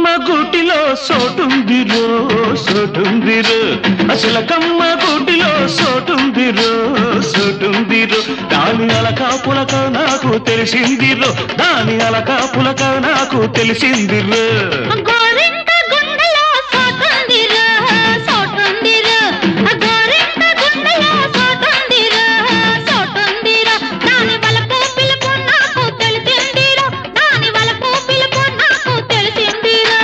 చిలకమ్మ గూటిలో సోటుందిరో సోటుందిరో చిలకమ్మ గూటిలో సోటుందిరో సోటుందిరో దాని అలక పులక నాకు తెలిసిందిరో దాని అలక పులక నాకు తెలిసిందిరో గోరింట గుండెలో సోటుందిరో సోటుందిరో గోరింట గుండెలో సోటుందిరో సోటుందిరో దాని వలపు పిలుపు నాకు తెలిసిందిరో దాని వలపు పిలుపు నాకు తెలిసిందిరో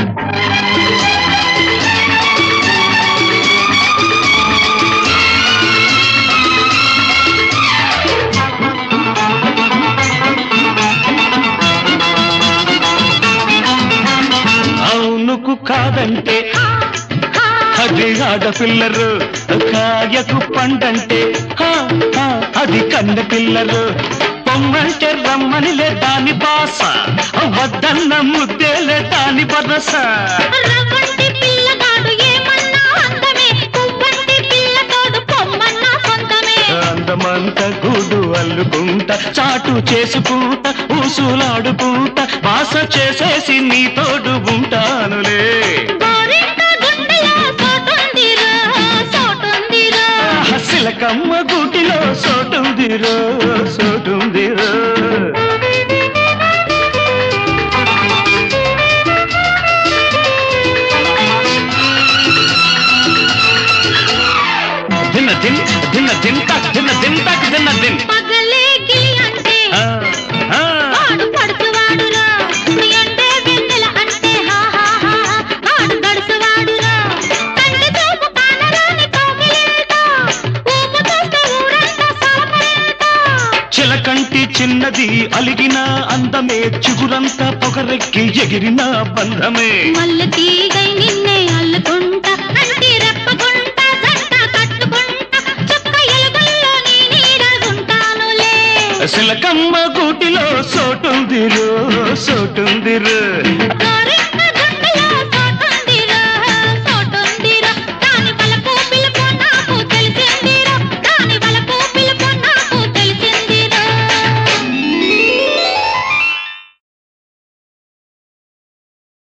అవునుకు కాదంటే అది ఆడపిల్లరు కాయకు పండంటే హా, హా, అది కన్న పిల్లరు పొమ్మంటే రమ్మనిలే దాని బాస వద్దన్న ముద్దేలే దాని బరస రవ్వంటి పిల్లగాడు ఏమన్నా అందమే పువ్వంటి పిల్లతోడు పొమ్మన్నా సొంతమే అందమంత గూడు అల్లుకుంటా చాటు చేసుకుంటా ఊసులాడుకుంటా బాస చేసేసి నీ తోడు ఉంటానులే గోరింట గుండెలో సోటుందిరో సోటుందిరో సిలకమ్మ గుటిలో సోటుందిరో సోటుందిరో దిన్న దిన్ దిన్న దిన్ తక్ దిన్న దిన్ తక్ దిన్న దిన్ పగలే గిలి అంటే ఆ, ఆ. వాడు పడుచువాడురా అంటే వెన్నెల అంటే హా హా హా హా. వాడు గడుసువాడురా కంటి చూపు కానరాని కోకిలింట ఊపు చూస్తే ఊరంతా సలపరింట చిలకంటి చిన్నది అలిగిన అందమే చిగురంతా పొగరెక్కి ఎగిరిన బంధమే మల్లె తీగై నిన్నే అల్లుకుంటా అంటి రెప్పకుంటా జంట కట్టుకుంటా చుక్క ఎలుగుల్లో నీ నీడగుంటానులే సిలకమ్మ గూటిలో సోటుందిరో సోటుందిరో